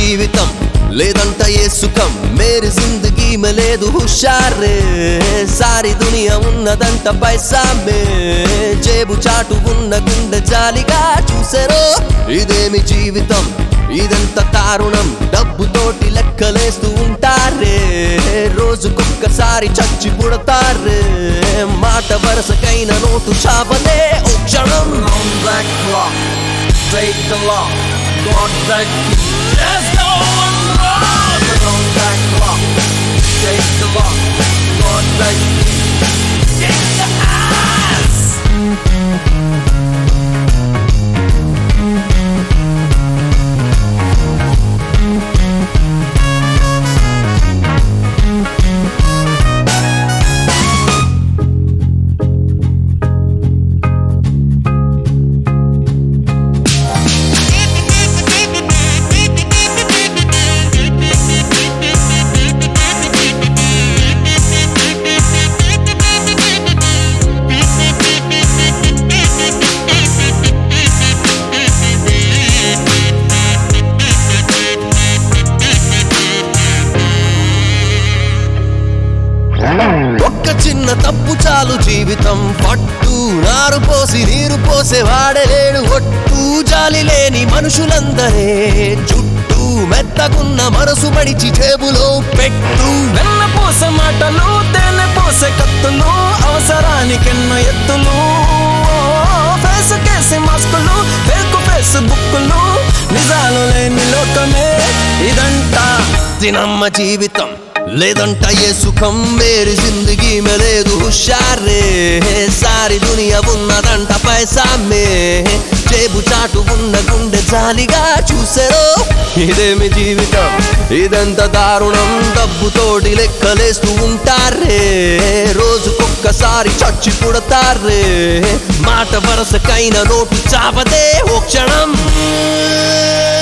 జీవితం లేదంట ఏ సుఖం మేరీ జిందగీ మే లేదు హుషారే సారి దునియా ఉన్నదంట పైసా మే జేబు చాటు ఉన్న గుండె జాలిగా చూసారో ఇదేమి జీవితం ఇదంత దారుణం డబ్బుతోటి లెక్కలేస్తూ ఉంటారే రోజుకొక్కసారి చచ్చి పుడతారే మాట వరసకైన నోటు చావలే ఓ క్షణం On that clock, take the lock, got that key. There's no one wrong. On that clock, take the lock, got that key. Kick the ass. ఒక్క చిన్న తప్పు చాలు జీవితం పట్టు నారు పోసి నీరు పోసే వాడలేడు ఒట్టు జాలి లేని మనుషులందరే చుట్టూ మెత్తగున్న మనసు మడిచి జేబులో పెట్టు వెన్న పోసే మాటలు తేనె పోసే కత్తులు అవసరానికెన్న ఎత్తులు ఫేస్ కేసి మాస్కులు ఫేక్ ఫేస్ బుక్కులు నిజాలు లేని లోకమే ఇదంతా తినమ్మ జీవితం లేదంట ఏ సుఖం మేరీ జిందగీ మే లేదు హుషారే సారి దునియా ఉన్నదంట పైసా మే జేబు చాటు ఉన్న గుండె జాలిగా చూసారో ఇదేమి జీవితం ఇదంత దారుణం డబ్బుతోటి లెక్కలేస్తూ ఉంటారే రోజుకొక్కసారి చచ్చి పుడతారే మాట వరసకైన నోటు చాపదే ఓ క్షణం